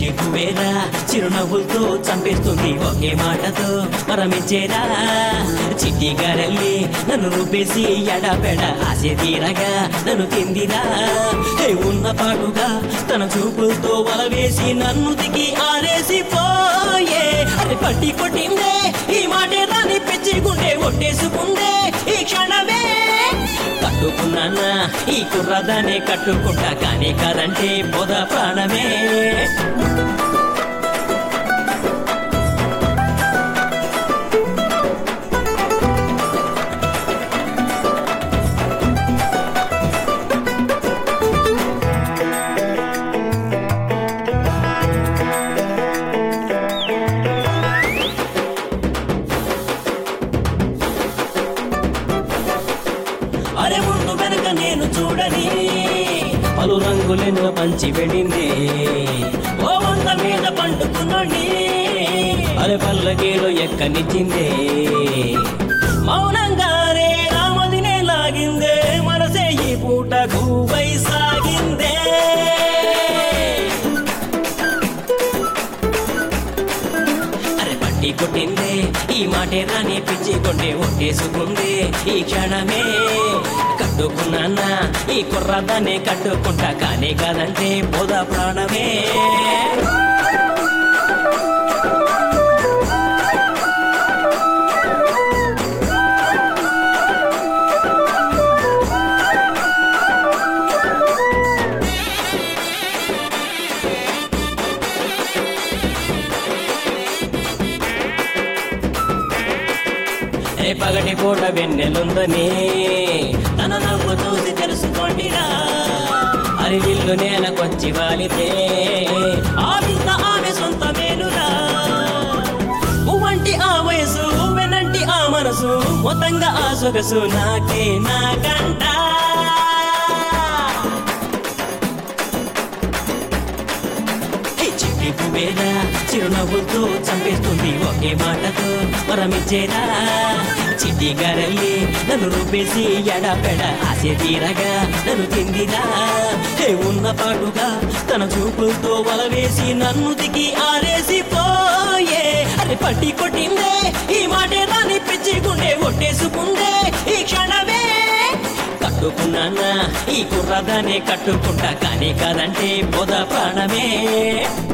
చిట్టి పువ్వేరా చిరునవ్వులతో చంపేస్తుంది ఒకే మాటతో పరమిచ్చేరా చిట్టి గారెల్లి నన్ను రుబ్బేసి ఎడపెడ ఆశ తీరగా నన్ను తిందిరా హే ఉన్న పాటుగా తన చూపులతో వలవేసి నన్ను దిగి ఆరేసి పోయే అది పట్టి కొట్టిందే ఈ మాటే రాని పిచ్చి గుండె ఒట్టేసుకుందే ఈ క్షణమే కట్టుకున్నానా ఈ కుర్రదానే కట్టుకుంటా కానీ కాదంటే పొద ప్రాణమే అరే ముందు వెనక నేను చూడని పలు రంగులెన్నో పంచి వెళ్ళింది ఓ వంద మీద పండుకున్నాండి అరే పల్లకీలో ఎక్కనిచ్చింది మౌనంగానే రామదినే లాగిందే మనసే ఈ పూట గూవై సాగిందే అరే పట్టి కొట్టిందే ఈ మాటే రాని పిచ్చి కొండే ఒట్టేసుకుందే ఈ క్షణమే కట్టుకున్నానా ఈ కుర్రదాన్ని కట్టుకుంటా కానీ కాదంటే పోద ప్రాణమే ఏ పగటి పూట వెన్నెలుందని తన నవ్వు చూసి తెలుసుకోండిరా అది ఇల్లు నేలకొచ్చి వాలితే ఆ వింత ఆమె సొంతమేనురా పువ్వంటి ఆ వయసు వెనంటి ఆ మనసు మొత్తంగా ఆ సొగసు నాకే నాకంట ఈ చిట్టి పువ్వేరా చిరునవ్వులతో చంపేస్తుంది ఒకే మాటతో వరమిచ్చేరా చిట్టి గారెల్లి నన్ను రుబ్బేసి ఎడపెడ ఆశ తీరగా నన్ను తిందిరా హే ఉన్న పాటుగా తన చూపులతో వలవేసి నన్ను దిగి ఆరేసి పోయే అది పట్టి కొట్టిందే ఈ మాటే రాని పిచ్చి గుండె ఒట్టేసుకుందే ఈ క్షణమే కట్టుకున్నానా ఈ కుర్రదానే కట్టుకుంటా కానీ కాదంటే పొద ప్రాణమే